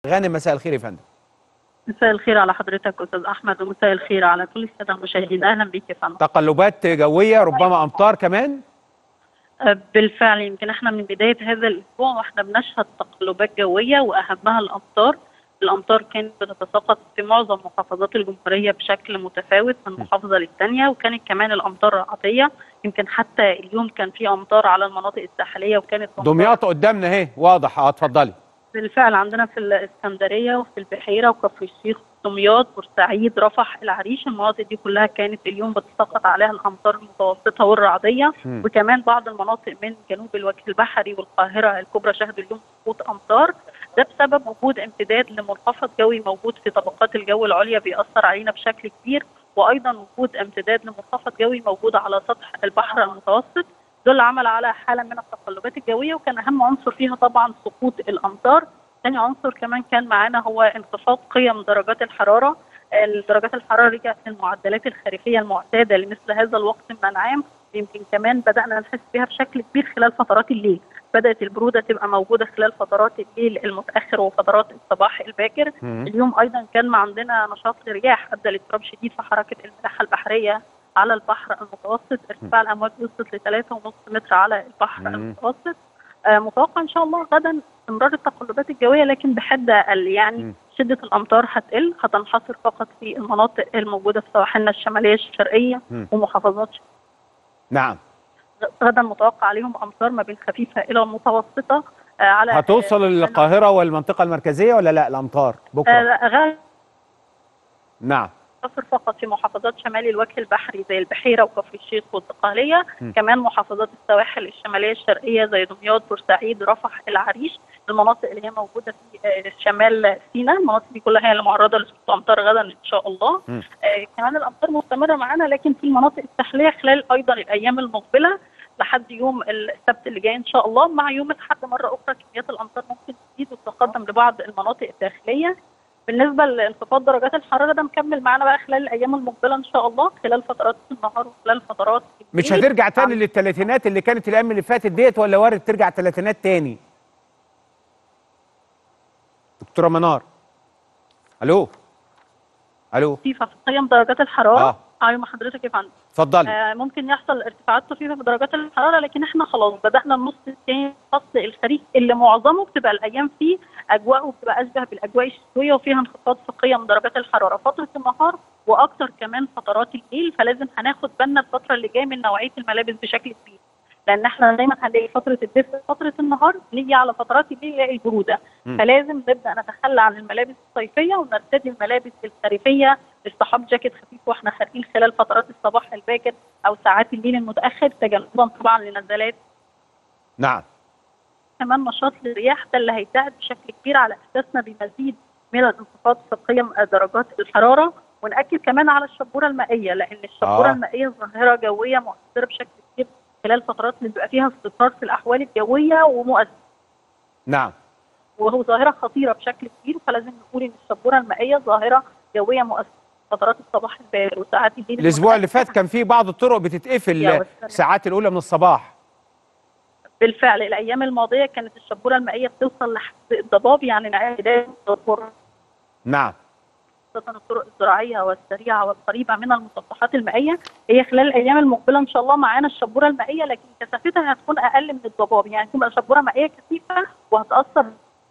غانم مساء الخير يا فندم مساء الخير على حضرتك استاذ احمد ومساء الخير على كل الساده المشاهدين اهلا بيك يا فندم تقلبات جويه ربما امطار كمان أه، بالفعل يمكن احنا من بدايه هذا الاسبوع واحنا بنشهد تقلبات جويه واهمها الامطار الامطار كانت بتتساقط في معظم محافظات الجمهوريه بشكل متفاوت من محافظه للثانيه وكانت كمان الامطار عاديه يمكن حتى اليوم كان في امطار على المناطق الساحليه وكانت أمطار دمياط قدامنا اهي واضح اه اتفضلي بالفعل عندنا في الاسكندريه وفي البحيره وكفر الشيخ دمياط بورسعيد رفح العريش المناطق دي كلها كانت اليوم بتسقط عليها الامطار المتوسطه والرعديه مم. وكمان بعض المناطق من جنوب الوجه البحري والقاهره الكبرى شهدوا اليوم سقوط امطار ده بسبب وجود امتداد لمنخفض جوي موجود في طبقات الجو العليا بيأثر علينا بشكل كبير وايضا وجود امتداد لمنخفض جوي موجود على سطح البحر المتوسط دول عمل على حاله من التقلبات الجويه وكان اهم عنصر فيها طبعا سقوط الامطار ثاني عنصر كمان كان معانا هو انخفاض قيم درجات الحراره درجات الحراره رجعت للمعدلات الخريفيه المعتاده لمثل هذا الوقت من العام يمكن كمان بدانا نحس بها بشكل كبير خلال فترات الليل بدات البروده تبقى موجوده خلال فترات الليل المتاخر وفترات الصباح الباكر مم. اليوم ايضا كان ما عندنا نشاط لرياح ادى لاضطراب شديد في حركه الملاحه البحريه على البحر المتوسط ارتفاع الامواج وصلت ل 3.5 متر على البحر مم. المتوسط آه، متوقع ان شاء الله غدا استمرار التقلبات الجويه لكن بحده اقل يعني مم. شده الامطار هتقل هتنحصر فقط في المناطق الموجوده في سواحلنا الشماليه الشرقيه مم. ومحافظات نعم غدا متوقع عليهم امطار ما بين خفيفه الى متوسطه آه، على هتوصل آه، للقاهره والمنطقه المركزيه ولا لا الامطار بكره آه، غدا نعم تقتصر فقط في محافظات شمال الوجه البحري زي البحيره وكفر الشيخ والدقهليه م. كمان محافظات السواحل الشماليه الشرقيه زي دمياط بورسعيد رفح العريش المناطق اللي هي موجوده في آه، شمال سيناء المناطق دي كلها هي اللي معرضه لسقوط امطار غدا ان شاء الله م. آه كمان الامطار مستمره معانا لكن في المناطق الساحليه خلال ايضا الايام المقبله لحد يوم السبت اللي جاي ان شاء الله مع يوم الاحد مره اخرى كميات الامطار ممكن تزيد وتتقدم لبعض المناطق الداخليه بالنسبه لانخفاض درجات الحراره ده مكمل معانا بقى خلال الايام المقبله ان شاء الله خلال فترات النهار وخلال فترات مش الليل. هترجع تاني للثلاثينات اللي كانت الايام اللي فاتت ديت ولا وارد ترجع ثلاثينات تاني دكتوره منار الو الو خفيفه في قيم درجات الحراره آه. اه ايوه حضرتك يا فندم اتفضلي آه ممكن يحصل ارتفاعات طفيفه في درجات الحراره لكن احنا خلاص بدانا النص الثاني فصل الخريف اللي معظمه بتبقى الايام فيه اجواءه بتبقى اشبه بالاجواء الشتويه وفيها انخفاض في قيم درجات الحراره فتره النهار واكثر كمان فترات الليل فلازم هناخد بالنا الفتره اللي جايه من نوعيه الملابس بشكل كبير لان احنا دايما هنلاقي فتره الدفء فتره النهار نيجي على فترات الليل نلاقي البروده مم. فلازم نبدا نتخلى عن الملابس الصيفيه ونرتدي الملابس الخريفيه اصطحاب جاكيت خفيف واحنا خارجين خلال فترات الصباح الباكر او ساعات الليل المتاخر تجنبا طبعا لنزلات نعم كمان نشاط للرياح ده اللي هيساعد بشكل كبير على احساسنا بمزيد من الانخفاض في قيم درجات الحراره ونأكد كمان على الشبوره المائيه لان الشبوره آه. آه. المائيه ظاهره جويه مؤثره بشكل كبير خلال فترات اللي بيبقى فيها استقرار في الاحوال الجويه ومؤثره نعم وهو ظاهره خطيره بشكل كبير فلازم نقول ان الشبوره المائيه ظاهره جويه مؤثره فترات الصباح الباكر وساعات الليل الاسبوع اللي المتأخر. فات كان في بعض الطرق يا بتتقفل والسلام. الساعات الاولى من الصباح بالفعل الايام الماضيه كانت الشبوره المائيه بتوصل لحد الضباب يعني نهايه بدايه الظهر نعم خاصه الطرق الزراعيه والسريعه والقريبه من المسطحات المائيه هي خلال الايام المقبله ان شاء الله معانا الشبوره المائيه لكن كثافتها هتكون اقل من الضباب يعني تبقى شبوره مائيه كثيفه وهتاثر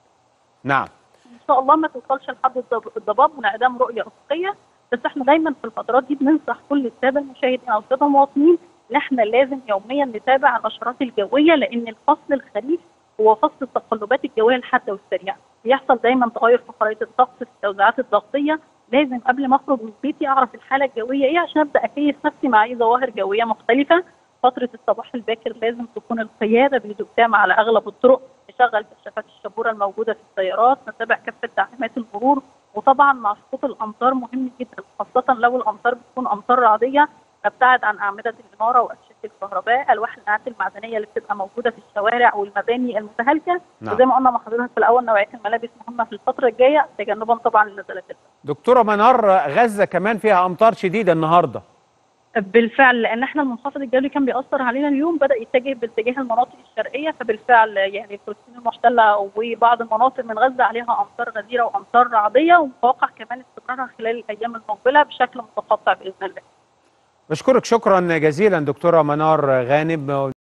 نعم ان شاء الله ما توصلش لحد الضب- الضباب وانعدام رؤيه افقيه بس احنا دايما في الفترات دي بننصح كل الساده المشاهدين او الساده المواطنين ان احنا لازم يوميا نتابع النشرات الجويه لان الفصل الخريف هو فصل التقلبات الجويه الحاده والسريعه بيحصل دايما تغير في خرائط الطقس في التوزيعات الضغطيه لازم قبل ما اخرج من بيتي اعرف الحاله الجويه ايه عشان ابدا اكيس نفسي مع اي ظواهر جويه مختلفه فتره الصباح الباكر لازم تكون القياده بهدوء تام على اغلب الطرق نشغل كشافات الشبوره الموجوده في السيارات نتابع كافه تعليمات المرور وطبعا مع سقوط الامطار مهم جدا خاصه لو الامطار بتكون امطار رعديه نبتعد عن اعمده الاناره واشياء الكهرباء الواح الانعات المعدنيه اللي بتبقى موجوده في الشوارع والمباني المتهالكه نعم. وزي ما قلنا مع حضرتك في الاول نوعيه الملابس مهمه في الفتره الجايه تجنبا طبعا للنزلات البرد. دكتوره منار غزه كمان فيها امطار شديده النهارده بالفعل لان احنا المنخفض الجوي كان بيأثر علينا اليوم بدا يتجه باتجاه المناطق الشرقيه فبالفعل يعني فلسطين المحتله وبعض المناطق من غزه عليها امطار غزيره وامطار رعديه ومتوقع كمان استمرارها خلال الايام المقبله بشكل متقطع باذن الله بشكرك شكرا جزيلا دكتوره منار غانم